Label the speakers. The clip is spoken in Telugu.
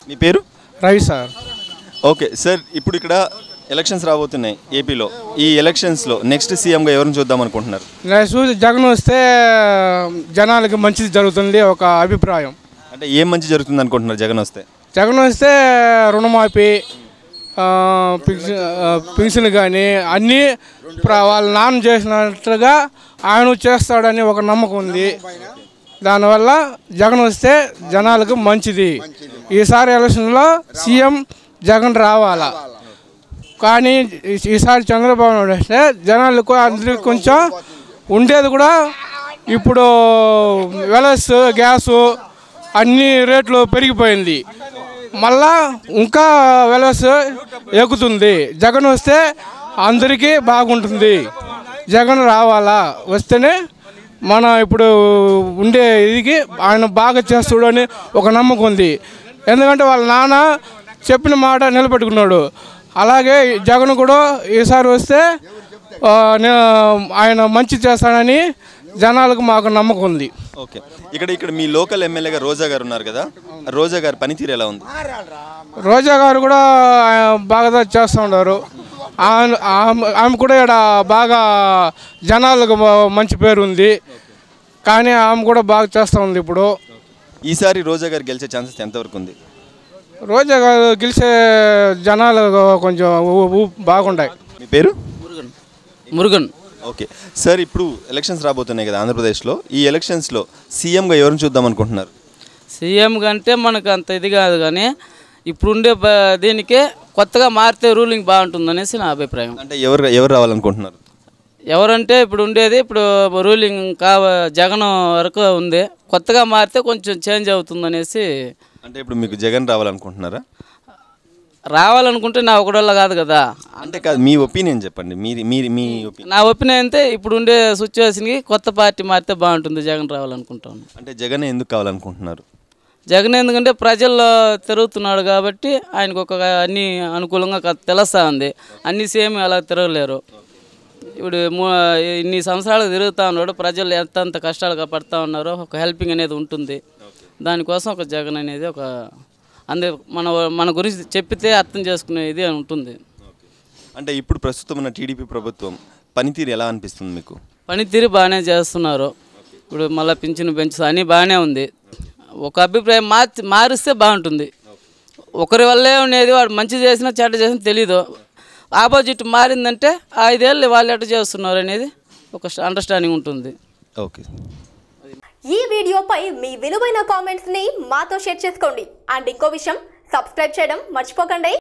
Speaker 1: మీ పేరు
Speaker 2: రవి సార్
Speaker 1: ఓకే సార్ ఇప్పుడు ఇక్కడ ఎలక్షన్స్ రాబోతున్నాయి ఏపీలో ఈ ఎలక్షన్స్లో నెక్స్ట్ సీఎంగా ఎవరిని చూద్దాం అనుకుంటున్నారు
Speaker 2: నేను చూసి జగన్ వస్తే జనాలకి మంచిది జరుగుతుంది ఒక అభిప్రాయం
Speaker 1: అంటే ఏం మంచి జరుగుతుంది అనుకుంటున్నారు జగన్ వస్తే
Speaker 2: జగన్ వస్తే రుణమాఫీ ఆ, పింఛన్ ఆ, పింఛన్ కానీ అన్నీ ప్ర- వాళ్ళ నాన్న చేసినట్లుగా ఆయన చేస్తాడని ఒక నమ్మకం ఉంది దానివల్ల జగన్ వస్తే జనాలకు మంచిది ఈసారి ఎలక్షన్లో సీఎం జగన్ రావాలా కానీ ఈ- ఈసారి చంద్రబాబు నాయుడు వస్తే జనాలకు అందరికి కొంచెం ఉండేది కూడా ఇప్పుడు వెలస్ గ్యాసు అన్ని రేట్లు పెరిగిపోయింది మళ్ళా ఇంకా వెలస్ ఎక్కుతుంది జగన్ వస్తే అందరికీ బాగుంటుంది జగన్ రావాలా వస్తేనే మన ఇప్పుడు ఉండే ఇదికి ఆయన బాగా చేస్తాడు అని ఒక నమ్మకం ఉంది ఎందుకంటే వాళ్ళ నాన్న చెప్పిన మాట నిలబెట్టుకున్నాడు అలాగే జగన్ కూడా ఈసారి వస్తే ఆ, నే- ఆయన మంచి చేస్తాడని జనాలకు మాకు నమ్మకం ఉంది
Speaker 1: ఓకే ఇక్కడ ఇక్కడ మీ లోకల్ ఎమ్మెల్యేగా రోజా గారు ఉన్నారు కదా రోజా గారి పనితీరు ఎలా ఉంది
Speaker 2: రోజా గారు కూడా ఆ, బాగా చేస్తూ ఉన్నారు ఆమె ఆమె- ఆమె కూడా ఇక్కడ బాగా జనాలకు మ- మంచి పేరు ఉంది కానీ ఆమె కూడా బాగా చేస్తూ ఉంది ఇప్పుడు
Speaker 1: ఈసారి రోజా గారు గెలిచే ఛాన్సెస్ ఎంతవరకు ఉంది
Speaker 2: రోజా గారు గెలిచే జనాలు కొంచెం ఊ- ఊ- బాగుంటాయి
Speaker 1: మీ పేరు
Speaker 3: మురుగన్ మురుగన్
Speaker 1: ఓకే సార్ ఇప్పుడు ఎలక్షన్స్ రాబోతున్నాయి కదా ఆంధ్రప్రదేశ్లో ఈ ఎలక్షన్స్లో సీఎంగా ఎవరిని చూద్దాం అనుకుంటున్నారు
Speaker 3: సీఎం కంటే మనకు అంత ఇది కాదు కానీ ఇప్పుడుండే బ- దీనికే కొత్తగా మారితే రూలింగ్ బాగుంటుందనేసి నా అభిప్రాయం
Speaker 1: అంటే ఎవరు ఎవరు రావాలనుకుంటున్నారు
Speaker 3: ఎవరంటే ఇప్పుడు ఉండేది ఇప్పుడు రూలింగ్ కావ జగన్ వరకు ఉంది కొత్తగా మారితే కొంచెం చేంజ్ అవుతుందనేసి
Speaker 1: అంటే ఇప్పుడు మీకు జగన్ రావాలనుకుంటున్నారా
Speaker 3: రావాలనుకుంటే నా ఒకడోళ్ళ కాదు కదా
Speaker 1: అంటే కాదు మీ ఒపీనియన్ చెప్పండి మీది మీది మీ ఒపీనియన్
Speaker 3: నా ఒపీనియన్ అయితే ఇప్పుడు ఉండే సిచ్యువేషన్కి కొత్త పార్టీ మారితే బాగుంటుంది జగన్ రావాలనుకుంటాను
Speaker 1: అంటే జగన్ ఎందుకు కావాలనుకుంటున్నారు
Speaker 3: జగన్ ఎందుకంటే ప్రజల్లో తిరుగుతున్నాడు కాబట్టి ఆయనకు ఒక అన్ని అనుకూలంగా క- తెలుస్తా ఉంది అన్ని సేమ్ అలా తిరగలేరు ఇప్పుడు మూ- ఇన్ని సంవత్సరాలు తిరుగుతూ ఉన్నాడు ప్రజలు ఎంతంత కష్టాలుగా పడతా ఉన్నారో ఒక హెల్పింగ్ అనేది ఉంటుంది దానికోసం ఒక జగన్ అనేది ఒక అందే మన మన గురించి చెప్పితే అర్థం చేసుకునే ఇది ఉంటుంది
Speaker 1: అంటే ఇప్పుడు ప్రస్తుతం ఉన్న టీడీపీ ప్రభుత్వం పనితీరు ఎలా అనిపిస్తుంది మీకు
Speaker 3: పనితీరు బాగానే చేస్తున్నారు ఇప్పుడు మళ్ళీ పింఛను పెంచు అన్నీ బాగానే ఉంది ఒక అభిప్రాయం మార్చి మారిస్తే బాగుంటుంది ఒకరి వల్లే ఉండేది వాడు మంచి చేసినా చెడ్డ చేసినా తెలీదు ఆపోజిట్ మారిందంటే ఆ ఐదేళ్ళు వాళ్ళు ఎట్ట చేస్తున్నారు అనేది ఒక అండర్స్టాండింగ్ ఉంటుంది
Speaker 1: ఓకే
Speaker 4: ఈ వీడియోపై మీ విలువైన కామెంట్స్ ని మాతో షేర్ చేసుకోండి అండ్ ఇంకో విషయం సబ్స్క్రైబ్ చేయడం మర్చిపోకండి